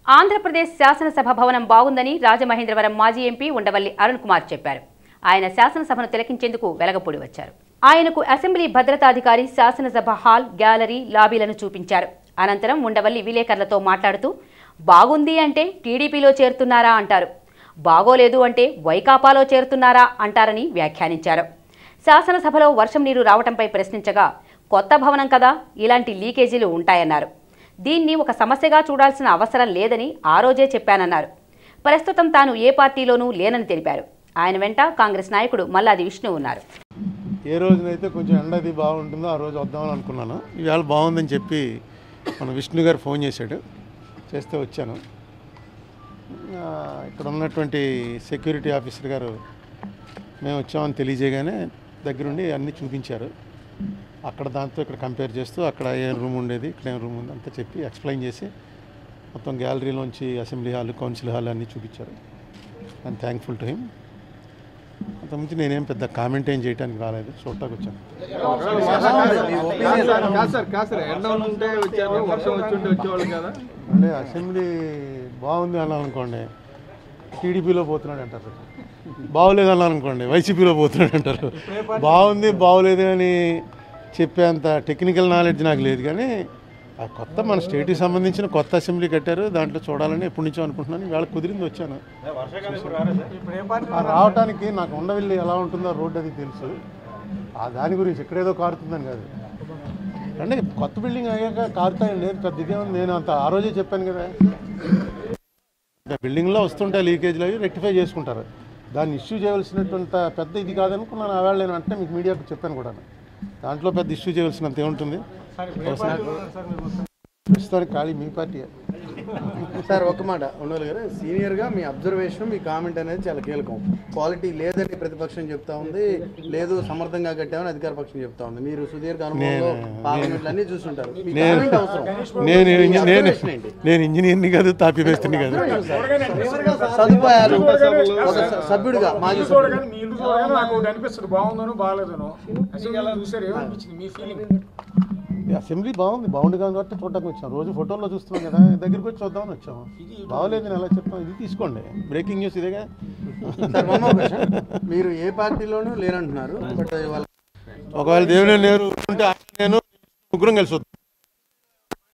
ఆంధ్రప్రదేశ్ శాసనసభ భవనం బాగుందని రాజమహేంద్రవరం మాజీ ఎంపీ ఉండవల్లి అరుణ్ కుమార్ చెప్పారు ఆయన శాసనసభను తిలకించేందుకు వెలగపూడి వచ్చారు ఆయనకు అసెంబ్లీ భద్రతాధికారి శాసనసభ హాల్ గ్యాలరీ లాబీలను చూపించారు అనంతరం ఉండవల్లి విలేకరులతో మాట్లాడుతూ బాగుంది అంటే టీడీపీలో చేరుతున్నారా అంటారు బాగోలేదు అంటే వైకాపాలో చేరుతున్నారా అంటారని వ్యాఖ్యానించారు శాసనసభలో వర్షం నీరు రావటంపై ప్రశ్నించగా కొత్త భవనం కదా ఇలాంటి లీకేజీలు ఉంటాయన్నారు దీన్ని ఒక సమస్యగా చూడాల్సిన అవసరం లేదని ఆ రోజే చెప్పానన్నారు ప్రస్తుతం తాను ఏ పార్టీలోనూ లేనని తెలిపారు ఆయన వెంట కాంగ్రెస్ నాయకుడు మల్లాది విష్ణు ఉన్నారు ఏ రోజునైతే కొంచెం ఎండ అది బాగుంటుందో ఆ రోజు వద్దామని అనుకున్నాను ఇవాళ బాగుందని చెప్పి మన విష్ణు గారు ఫోన్ చేశాడు చేస్తే వచ్చాను ఆ, ఇక్కడ ఉన్నటువంటి సెక్యూరిటీ ఆఫీసర్ గారు మేము వచ్చామని తెలియజేయగానే దగ్గరుండి అన్నీ చూపించారు అక్కడ దాంతో ఇక్కడ కంపేర్ చేస్తూ అక్కడ ఏం రూమ్ ఉండేది ఇక్కడ ఏం రూమ్ ఉంది అంతా చెప్పి ఎక్స్ప్లెయిన్ చేసి మొత్తం గ్యాలరీలోంచి అసెంబ్లీ హాల్ కౌన్సిల్ హాల్ అన్నీ చూపించారు ఐఎమ్ థ్యాంక్ఫుల్ టు హిమ్ అంతకుమించి నేనేం పెద్ద కామెంట్ ఏం చేయడానికి రాలేదు చూడటానికి వచ్చాను కాదు సార్ కాదు సార్ ఎండ ఉంటే వచ్చారు వర్షం వచ్చి ఉంటే వచ్చేవాళ్ళు కదా అంటే అసెంబ్లీ బాగుంది అన్నారనుకోండి టీడీపీలో పోతున్నాడు అంటారు బాగోలేదు అన్నారనుకోండి వైసీపీలో పోతున్నాడు అంటారు బాగుంది బాగోలేదు అని చెప్పేంత టెక్నికల్ నాలెడ్జ్ నాకు లేదు కానీ ఆ కొత్త మన స్టేట్కి సంబంధించిన కొత్త అసెంబ్లీ కట్టారు దాంట్లో చూడాలని ఎప్పటి నుంచో అనుకుంటున్నాను ఇవాళ కుదిరింది వచ్చాను ఆ రావటానికి నాకు ఉండవిల్లి ఎలా ఉంటుందో రోడ్డు అది తెలుసు ఆ దాని గురించి ఎక్కడేదో కారుతుందని కాదు అంటే కొత్త బిల్డింగ్ అయ్యాక కారుతాయి లేదు పెద్ద ఇదేముంది నేను అంత ఆ రోజే చెప్పాను కదా బిల్డింగ్లో వస్తుంటాయి లీకేజ్లు అవి రెక్టిఫై చేసుకుంటారు దాన్ని ఇష్యూ చేయవలసినటువంటి పెద్ద ఇది కాదనుకున్నాను ఆవేళ నేను అంటే మీకు మీడియాకు చెప్పాను కూడా దాంట్లో పెద్ద ఇష్యూ చేయవలసినంత ఏముంటుంది ప్రస్తుతానికి ఖాళీ మీ పార్టీ సార్ ఒక మాట ఉండవాలి గారు సీనియర్గా మీ అబ్జర్వేషన్ మీ కామెంట్ అనేది చాలా కీలకం క్వాలిటీ లేదని ప్రతిపక్షం చెప్తా ఉంది లేదు సమర్థంగా కట్టామని అధికార పక్షం చెప్తా ఉంది మీరు సుదీర్ఘ అనుభవంలో పార్లమెంట్లు అన్నీ చూస్తుంటారు మీ నేను comment అవసరం నేను మీ ఇంజ- నేను observation ఏంటి? నేను ఇంజనీర్ని కాదు తాపి వేస్తుంది కాదు సదుపాయాలు ఒక స- సభ్యుడిగా మాజీ సభ్యుడు చూడగానే మీ ఇల్లు చూడగానే నాకు ఒకటి అనిపిస్తుంది బాగుందనో బాగాలేదనో అసలు చూసారు ఏమనిపించింది మీ ఫీలింగ్ ఈ అసెంబ్లీ బాగుంది బాగుంది కాబట్టి చూడటానికి వచ్చాం రోజు ఫోటోల్లో చూస్తున్నాం కదా దగ్గరికి వచ్చి చూద్దామని వచ్చాం బాగోలేదు నేను ఎలా చెప్తాం ఇది తీసుకోండి బ్రేకింగ్ న్యూస్ ఇదేగా సార్ one more question. మీరు ఏ పార్టీలోనూ లేరంటున్నారు బట్ వాళ్ళ ఒకవేళ దేవుని లేరు ఉంటే ఆయన నేను ముగ్గురం కలిసి వద్దాం